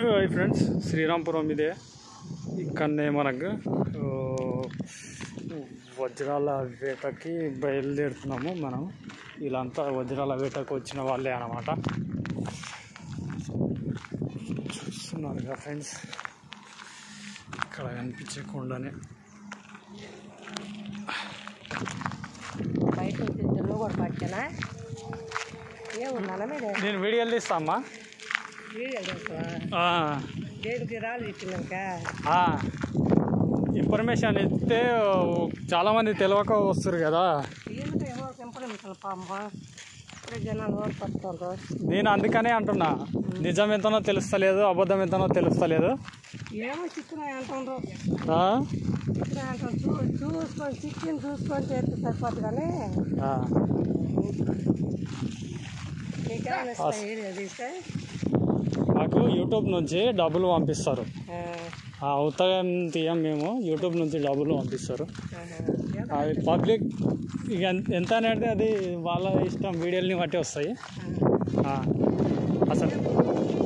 Hi friends Srirampuram ఇదే ఇక్కడనే మనకు ఆ, వజ్రాల వేటకి బయలుదేరుతున్నాము మనం వీళ్ళంతా వజ్రాల వేటకు వచ్చిన వాళ్ళే అన్నమాట చూస్తున్నారు కదా ఫ్రెండ్స్ ఇక్కడ కనిపించే కొండనే బయట నుంచి తెల్ల కూడా పట్టానా ఏమున్నానా మీరు నేను వీడియోలు తీస్తామా వీడియో చేస్తావా ఆ, దేనికి రాళ్ళు ఇచ్చినాక ఆ. ఇన్ఫర్మేషన్ ఇస్తే చాలామంది తెలియక వస్తారు కదా ఏమిటో ఏమో సింపడం పామ్మ ఇప్పుడు జనాలు ఓడి పడుతుండ్రు నేను అందుకనే అంటున్నా నిజం ఎంతనో తెలుస్తలేదు అబద్ధం ఎంతనో తెలుస్తలేదు ఏమో చిక్కున్నాయి అంటుండ్రు ఆ? చిక్కున్నాయి అంటారు చూ చూసుకొని చిక్కిని చూసుకొని చేస్తే సరిపోదు కానీ ఆ. నీకేమైనా ఇస్తాయి వీడియో తీస్తే మాకు యూట్యూబ్ నుంచి డబ్బులు పంపిస్తారు ఆ, ఆ ఉత్తరం తీయం మేము యూట్యూబ్ నుంచి డబ్బులు పంపిస్తారు ఆహా. ఏదో, అవి పబ్లిక్ ఇక ఎంత- ఎంత అనేది అది వాళ్ళ ఇష్టం వీడియోని బట్టి వస్తాయి ఆ. ఆ. అసలు